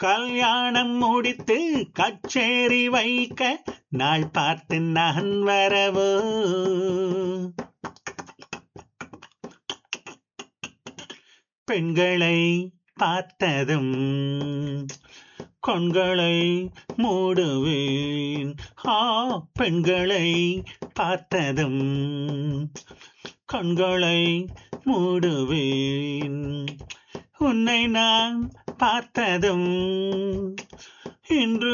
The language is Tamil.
கல்யாணம் முடித்து கச்சேரி வைக்க நாள் பார்த்து நான் வரவோ பெண்களை பார்த்ததும் கண்களை மூடுவேன் ஆ பெண்களை பார்த்ததும் கண்களை மூடுவேன் உன்னை நான் பார்த்ததும் இன்று